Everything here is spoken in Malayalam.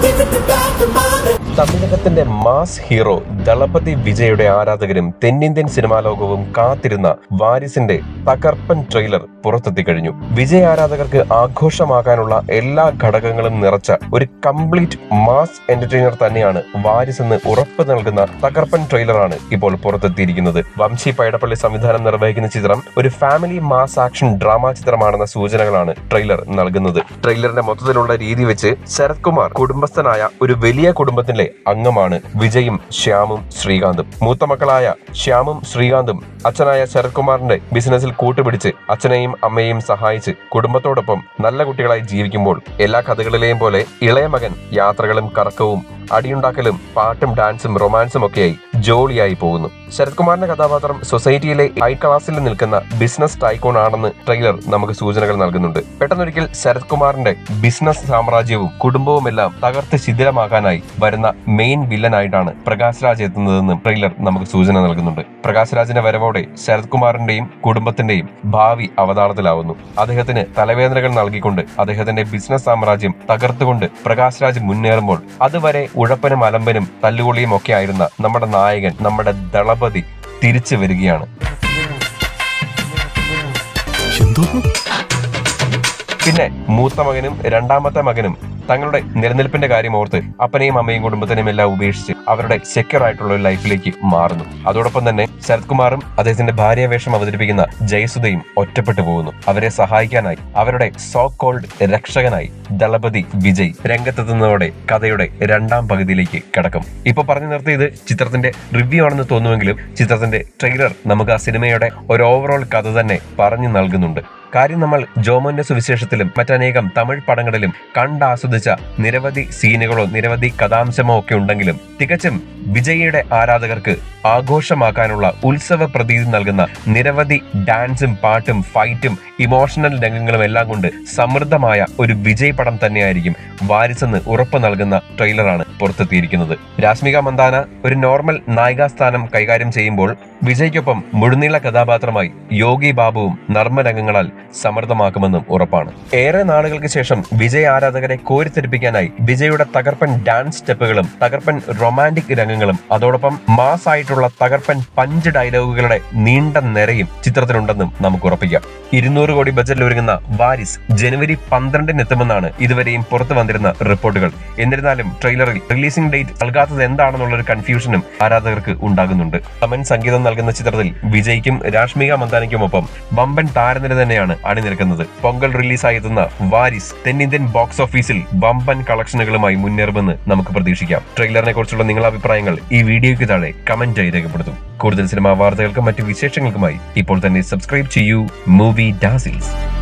തമിഴകത്തിന്റെ മാസ് ഹീറോ ദളപതി വിജയുടെ ആരാധകരും തെന്നിന്ത്യൻ സിനിമാ ലോകവും കാത്തിരുന്ന വാരിസിന്റെ തകർപ്പൻ ട്രെയിലർ പുറത്തെത്തി കഴിഞ്ഞു വിജയ് ആരാധകർക്ക് ആഘോഷമാകാനുള്ള എല്ലാ ഘടകങ്ങളും നിറച്ച ഒരു കംപ്ലീറ്റ് മാസ് എന്റർടൈനർ തന്നെയാണ് വാരിസ് എന്ന് ഉറപ്പ് നൽകുന്ന തകർപ്പൻ ട്രെയിലറാണ് ഇപ്പോൾ പുറത്തെത്തിയിരിക്കുന്നത് വംശി പൈടപ്പള്ളി സംവിധാനം നിർവഹിക്കുന്ന ചിത്രം ഒരു ഫാമിലി മാസ് ആക്ഷൻ ഡ്രാമ ചിത്രമാണെന്ന സൂചനകളാണ് ട്രെയിലർ നൽകുന്നത് ട്രെയിലറിന്റെ മൊത്തത്തിലുള്ള രീതി വെച്ച് ശരത് കുമാർ കുടുംബസ്ഥനായ ഒരു വലിയ കുടുംബത്തിലെ അംഗമാണ് വിജയും ശ്യാമും ശ്രീകാന്തും മൂത്ത മക്കളായ ശ്യാമും ശ്രീകാന്തും അച്ഛനായ ശരത് കുമാറിന്റെ ബിസിനസ്സിൽ കൂട്ടുപിടിച്ച് അച്ഛനെയും അമ്മയെയും സഹായിച്ച് കുടുംബത്തോടൊപ്പം നല്ല കുട്ടികളായി ജീവിക്കുമ്പോൾ എല്ലാ കഥകളിലെയും പോലെ ഇളയ മകൻ യാത്രകളും കറക്കവും അടിയുണ്ടാക്കലും പാട്ടും ഡാൻസും റൊമാൻസും ഒക്കെയായി ജോളിയായി പോകുന്നു ശരത് കുമാറിന്റെ കഥാപാത്രം സൊസൈറ്റിയിലെ ഹൈ ക്ലാസ്സിൽ നിൽക്കുന്ന ബിസിനസ് ടൈക്കോൺ ആണെന്ന് ട്രെയിലർ നമുക്ക് സൂചനകൾ നൽകുന്നുണ്ട് പെട്ടെന്നൊരിക്കൽ ശരത് കുമാറിന്റെ ബിസിനസ് സാമ്രാജ്യവും കുടുംബവും എല്ലാം തകർത്ത് ശിഥിലമാക്കാനായി വരുന്ന മെയിൻ വില്ലനായിട്ടാണ് പ്രകാശ് രാജ് എത്തുന്നതെന്നും ട്രെയിലർ നമുക്ക് സൂചന നൽകുന്നുണ്ട് പ്രകാശ് രാജിന്റെ വരവോടെ ശരത് കുമാറിന്റെയും കുടുംബത്തിന്റെയും ഭാവി അവതാളത്തിലാവുന്നു അദ്ദേഹത്തിന് തലവേദനകൾ നൽകിക്കൊണ്ട് അദ്ദേഹത്തിന്റെ ബിസിനസ് സാമ്രാജ്യം തകർത്തുകൊണ്ട് പ്രകാശ് രാജ് മുന്നേറുമ്പോൾ അതുവരെ ഉഴപ്പനും അലമ്പനും തല്ലുകൊള്ളിയും ഒക്കെ ആയിരുന്ന നമ്മുടെ നായകൻ നമ്മുടെ ദളപതി തിരിച്ചു വരികയാണ് എന്തോന്നു പിന്നെ മൂത്ത മകനും രണ്ടാമത്തെ മകനും തങ്ങളുടെ നിലനിൽപ്പിന്റെ കാര്യം ഓർത്ത് അപ്പനെയും അമ്മയും കുടുംബത്തിനെയും എല്ലാം ഉപേക്ഷിച്ച് അവരുടെ സെക്യൂർ ആയിട്ടുള്ള ഒരു ലൈഫിലേക്ക് മാറുന്നു അതോടൊപ്പം തന്നെ ശരത് കുമാറും അദ്ദേഹത്തിന്റെ ഭാര്യാവേഷം അവതരിപ്പിക്കുന്ന ജയസുധയും ഒറ്റപ്പെട്ടു പോകുന്നു അവരെ സഹായിക്കാനായി അവരുടെ സോ കോൾഡ് രക്ഷകനായി ദളപതി വിജയ് രംഗത്തെത്തുന്നതോടെ കഥയുടെ രണ്ടാം പകുതിയിലേക്ക് കടക്കും ഇപ്പൊ പറഞ്ഞു നിർത്തിയത് ചിത്രത്തിന്റെ റിവ്യൂ ആണെന്ന് തോന്നുമെങ്കിലും ചിത്രത്തിന്റെ ട്രെയിലർ നമുക്ക് ആ സിനിമയുടെ ഒരു ഓവറോൾ കഥ തന്നെ പറഞ്ഞു നൽകുന്നുണ്ട് കാര്യം നമ്മൾ ജോമോന്റെ സുവിശേഷത്തിലും മറ്റനേകം തമിഴ് പടങ്ങളിലും കണ്ടാസ്വദിച്ച നിരവധി സീനുകളോ നിരവധി കഥാംശമോ ഒക്കെ ഉണ്ടെങ്കിലും തികച്ചും വിജയിയുടെ ആരാധകർക്ക് ആഘോഷമാക്കാനുള്ള ഉത്സവ പ്രതീതി നൽകുന്ന നിരവധി ഡാൻസും പാട്ടും ഫൈറ്റും ഇമോഷണൽ രംഗങ്ങളും എല്ലാം കൊണ്ട് സമൃദ്ധമായ ഒരു വിജയ് പടം തന്നെയായിരിക്കും വാരിസെന്ന് ഉറപ്പ് നൽകുന്ന ട്രെയിലറാണ് പുറത്തെത്തിയിരിക്കുന്നത് രാശ്മിക മന്ദാന ഒരു നോർമൽ നായികാസ്ഥാനം കൈകാര്യം ചെയ്യുമ്പോൾ വിജയ്ക്കൊപ്പം മുഴുനീള കഥാപാത്രമായി യോഗി ബാബുവും നർമ്മരംഗങ്ങളാൽ സമൃദ്ധമാക്കുമെന്നും ഉറപ്പാണ് ഏറെ നാളുകൾക്ക് ശേഷം വിജയ് ആരാധകരെ കോരിത്തെരിപ്പിക്കാനായി വിജയുടെ തകർപ്പൻ ഡാൻസ് സ്റ്റെപ്പുകളും തകർപ്പൻ റൊമാൻറ്റിക് രംഗങ്ങളും അതോടൊപ്പം മാസ് ആയിട്ടുള്ള തകർപ്പൻ പഞ്ച് ഡയലോഗുകളുടെ നീണ്ട നിരയും ചിത്രത്തിലുണ്ടെന്നും നമുക്ക് ഉറപ്പിക്കാം ഇരുന്നൂറ് കോടി ബജറ്റിൽ ഒരുങ്ങുന്ന വാരിസ് ജനുവരി പന്ത്രണ്ടിന് എത്തുമെന്നാണ് ഇതുവരെയും പുറത്തു വന്നിരുന്ന റിപ്പോർട്ടുകൾ എന്നിരുന്നാലും ട്രെയിലറിൽ റിലീസിംഗ് ഡേറ്റ് നൽകാത്തത് എന്താണെന്നുള്ള ഒരു കൺഫ്യൂഷനും ആരാധകർക്ക് ഉണ്ടാകുന്നുണ്ട് തമൻ സംഗീതം നൽകുന്ന ചിത്രത്തിൽ വിജയ്ക്കും രാഷ്മിക മന്ദാനയ്ക്കുമൊപ്പം വമ്പൻ താരനിര തന്നെയാണ് അണിനിരക്കുന്നത് പൊങ്കൽ റിലീസായി എത്തുന്ന വാരിസ് തെന്നിന്ത്യൻ ബോക്സ് ഓഫീസിൽ വമ്പൻ കളക്ഷനുകളുമായി മുന്നേറുമെന്ന് നമുക്ക് പ്രതീക്ഷിക്കാം ട്രെയിലറിനെ കുറിച്ചുള്ള നിങ്ങളുടെ അഭിപ്രായങ്ങൾ ഈ വീഡിയോയ്ക്ക് താഴെ കമന്റ് ആയി രേഖപ്പെടുത്തും കൂടുതൽ സിനിമാ വാർത്തകൾക്കും മറ്റു വിശേഷങ്ങൾക്കുമായി ഇപ്പോൾ തന്നെ സബ്സ്ക്രൈബ് ചെയ്യൂ മൂവി ഡാസിൽസ്